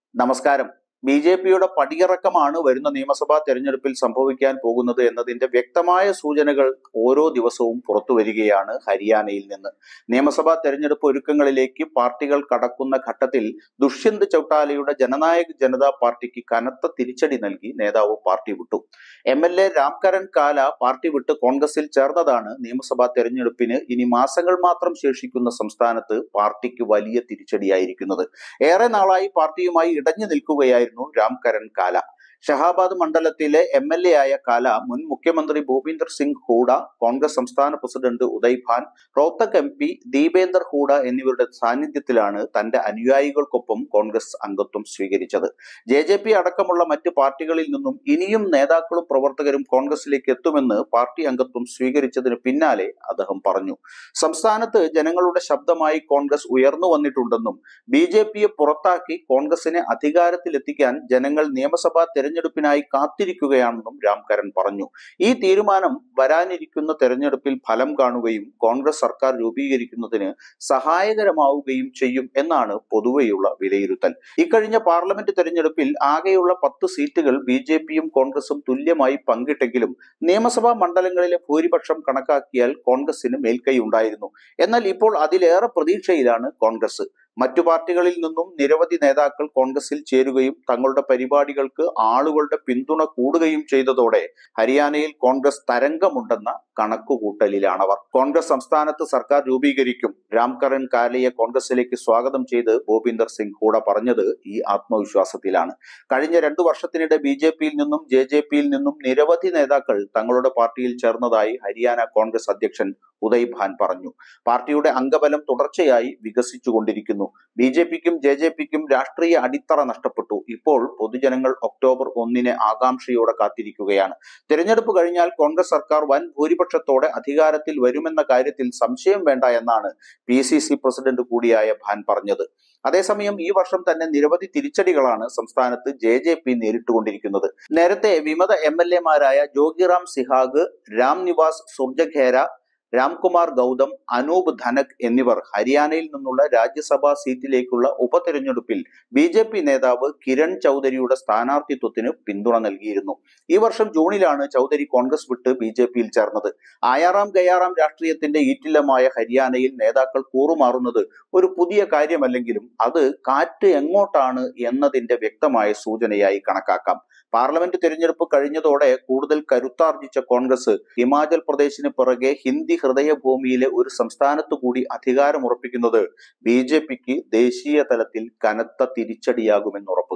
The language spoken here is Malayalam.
നമസ്കാരം ബി ജെ പിയുടെ പടിയിറക്കമാണ് വരുന്ന നിയമസഭാ തെരഞ്ഞെടുപ്പിൽ സംഭവിക്കാൻ പോകുന്നത് എന്നതിന്റെ വ്യക്തമായ സൂചനകൾ ഓരോ ദിവസവും പുറത്തു വരികയാണ് ഹരിയാനയിൽ നിന്ന് നിയമസഭാ തെരഞ്ഞെടുപ്പ് ഒരുക്കങ്ങളിലേക്ക് പാർട്ടികൾ കടക്കുന്ന ഘട്ടത്തിൽ ദുഷ്യന്ത് ചൌട്ടാലയുടെ ജനനായക് ജനതാ പാർട്ടിക്ക് കനത്ത തിരിച്ചടി നൽകി നേതാവ് പാർട്ടി വിട്ടു എം എൽ എ രാംകരൺ കാല പാർട്ടി വിട്ട് കോൺഗ്രസിൽ ചേർന്നതാണ് നിയമസഭാ തെരഞ്ഞെടുപ്പിന് ഇനി മാസങ്ങൾ മാത്രം ശേഷിക്കുന്ന സംസ്ഥാനത്ത് പാർട്ടിക്ക് വലിയ തിരിച്ചടിയായിരിക്കുന്നത് ഏറെ നാളായി പാർട്ടിയുമായി ഇടഞ്ഞു നിൽക്കുകയായിരുന്നു രാംകരൺ കാല ഷഹാബാദ് മണ്ഡലത്തിലെ എം എൽ എ ആയ കാല മുൻ മുഖ്യമന്ത്രി ഭൂപീന്ദർ സിംഗ് ഹൂഡ കോൺഗ്രസ് സംസ്ഥാന president Uday Bhan Rohtak M P Deepender Hooda എന്നിവരുടെ സാന്നിധ്യത്തിലാണ് തന്റെ അനുയായികൾക്കൊപ്പം കോൺഗ്രസ് അംഗത്വം സ്വീകരിച്ചത് ജെ ജെ പി അടക്കമുള്ള മറ്റ് പാർട്ടികളിൽ നിന്നും ഇനിയും നേതാക്കളും പ്രവർത്തകരും കോൺഗ്രസിലേക്ക് എത്തുമെന്ന് പാർട്ടി അംഗത്വം സ്വീകരിച്ചതിന് പിന്നാലെ അദ്ദേഹം പറഞ്ഞു സംസ്ഥാനത്ത് ജനങ്ങളുടെ ശബ്ദമായി കോൺഗ്രസ് ഉയർന്നു വന്നിട്ടുണ്ടെന്നും ബി ജെ പിയെ പുറത്താക്കി കോൺഗ്രസിനെ അധികാരത്തിലെത്തിക്കാൻ ജനങ്ങൾ നിയമസഭാ തെരഞ്ഞെടുപ്പിനായി കാത്തിരിക്കുകയാണെന്നും രാംകരൺ പറഞ്ഞു ഈ തീരുമാനം വരാനിരിക്കുന്ന തെരഞ്ഞെടുപ്പിൽ ഫലം കാണുകയും കോൺഗ്രസ് സർക്കാർ രൂപീകരിക്കുന്നതിന് സഹായകരമാവുകയും ചെയ്യും എന്നാണ് പൊതുവെയുള്ള വിലയിരുത്തൽ ഇക്കഴിഞ്ഞ പാർലമെന്റ് തെരഞ്ഞെടുപ്പിൽ ആകെയുള്ള പത്ത് സീറ്റുകൾ ബി ജെ പിയും കോൺഗ്രസും തുല്യമായി പങ്കിട്ടെങ്കിലും നിയമസഭാ മണ്ഡലങ്ങളിലെ ഭൂരിപക്ഷം കണക്കാക്കിയാൽ കോൺഗ്രസിന് മേൽക്കൈ ഉണ്ടായിരുന്നു എന്നാൽ ഇപ്പോൾ അതിലേറെ പ്രതീക്ഷയിലാണ് കോൺഗ്രസ് മറ്റു പാർട്ടികളിൽ നിന്നും നിരവധി നേതാക്കൾ കോൺഗ്രസിൽ ചേരുകയും തങ്ങളുടെ പരിപാടികൾക്ക് ആളുകളുടെ പിന്തുണ കൂടുകയും ചെയ്തതോടെ ഹരിയാനയിൽ കോൺഗ്രസ് തരംഗമുണ്ടെന്ന കണക്കുകൂട്ടലിലാണവർ കോൺഗ്രസ് സംസ്ഥാനത്ത് സർക്കാർ രൂപീകരിക്കും രാംകരൺ കാലയെ കോൺഗ്രസിലേക്ക് സ്വാഗതം ചെയ്ത് ഭൂപീന്ദർ സിംഗ് ഹൂഡ പറഞ്ഞത് ഈ ആത്മവിശ്വാസത്തിലാണ് കഴിഞ്ഞ രണ്ടു വർഷത്തിനിടെ ബി ജെ പിയിൽ നിന്നും ജെ ജെ പിയിൽ നിന്നും നിരവധി നേതാക്കൾ തങ്ങളുടെ പാർട്ടിയിൽ ചേർന്നതായി ഹരിയാന കോൺഗ്രസ് അധ്യക്ഷൻ ഉദയ് ഭാൻ പറഞ്ഞു പാർട്ടിയുടെ അംഗബലം തുടർച്ചയായി വികസിച്ചുകൊണ്ടിരിക്കുന്നു ബി ജെ പിക്കും ജെ ജെ പിക്കും രാഷ്ട്രീയ അടിത്തറ നഷ്ടപ്പെട്ടു ഇപ്പോൾ പൊതുജനങ്ങൾ ഒക്ടോബർ ഒന്നിന് ആകാംക്ഷയോടെ കാത്തിരിക്കുകയാണ് തിരഞ്ഞെടുപ്പ് കഴിഞ്ഞാൽ കോൺഗ്രസ് സർക്കാർ വൻ ഭൂരിപക്ഷത്തോടെ അധികാരത്തിൽ വരുമെന്ന കാര്യത്തിൽ സംശയം വേണ്ട എന്നാണ് പി സി സി പ്രസിഡന്റ് കൂടിയായ ഭാൻ പറഞ്ഞത് അതേസമയം ഈ വർഷം തന്നെ നിരവധി തിരിച്ചടികളാണ് സംസ്ഥാനത്ത് ജെ ജെ പി നേരിട്ടുകൊണ്ടിരിക്കുന്നത് നേരത്തെ വിമത എം എൽ എമാരായ ജോഗിറാം സിഹാഗ് രാം നിവാസ് സുർജഖേര രാംകുമാർ ഗൗതം അനൂപ് ധനക് എന്നിവർ ഹരിയാനയിൽ നിന്നുള്ള രാജ്യസഭാ സീറ്റിലേക്കുള്ള ഉപതെരഞ്ഞെടുപ്പിൽ ബി ജെ പി നേതാവ് കിരൺ ചൗധരിയുടെ സ്ഥാനാർത്ഥിത്വത്തിന് പിന്തുണ നൽകിയിരുന്നു ഈ വർഷം ജൂണിലാണ് ചൗധരി കോൺഗ്രസ് വിട്ട് ബി ജെ പിയിൽ ചേർന്നത് ആയാറാം ഗയാറാം രാഷ്ട്രീയത്തിന്റെ ഈറ്റില്ലമായ ഹരിയാനയിൽ നേതാക്കൾ കൂറുമാറുന്നത് ഒരു പുതിയ കാര്യമല്ലെങ്കിലും അത് കാറ്റ് എങ്ങോട്ടാണ് എന്നതിന്റെ വ്യക്തമായ സൂചനയായി കണക്കാക്കാം പാർലമെന്റ് തിരഞ്ഞെടുപ്പ് കഴിഞ്ഞതോടെ കൂടുതൽ കരുത്താർജിച്ച കോൺഗ്രസ് ഹിമാചൽ പ്രദേശിന് പിറകെ ഹിന്ദി ഹൃദയഭൂമിയിലെ ഒരു സംസ്ഥാനത്തു കൂടി അധികാരമുറപ്പിക്കുന്നത് ബി ജെ പിക്ക് ദേശീയ തലത്തിൽ കനത്ത തിരിച്ചടിയാകുമെന്ന് ഉറപ്പാണ്